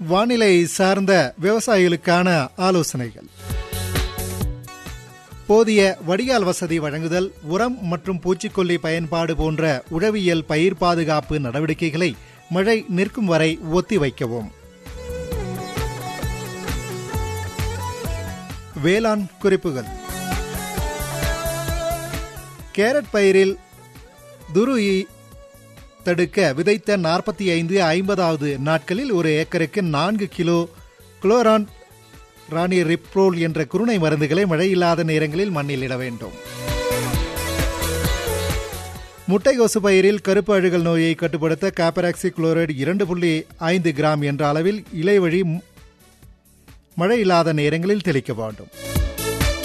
வானிலை சார்ந்த விவசாயிகளுக்கான ஆலோசனைகள் போதிய வடிகால் வசதி வழங்குதல் உரம் மற்றும் பூச்சிக்கொல்லி பயன்பாடு போன்ற உழவியல் பயிர் பாதுகாப்பு நடவடிக்கைகளை மழை நிற்கும் வரை ஒத்திவைக்கவும் வேளாண் குறிப்புகள் கேரட் பயிரில் துருயி தடுக்க விதைத்த நாற்பத்தி ஐந்து ஐம்பதாவது நாட்களில் ஒரு ஏக்கருக்கு நான்கு கிலோ குளோரான் ராணி ரிப்ரோல் என்ற குருணை மருந்துகளை மழையில்லாத நேரங்களில் மண்ணில் இட வேண்டும் முட்டைகோசு பயிரில் கருப்பு அழுகல் நோயை கட்டுப்படுத்த காப்பராக்சி குளோரைடு இரண்டு புள்ளி ஐந்து கிராம் என்ற அளவில் இலைவழி மழை இல்லாத நேரங்களில் தெளிக்க வேண்டும்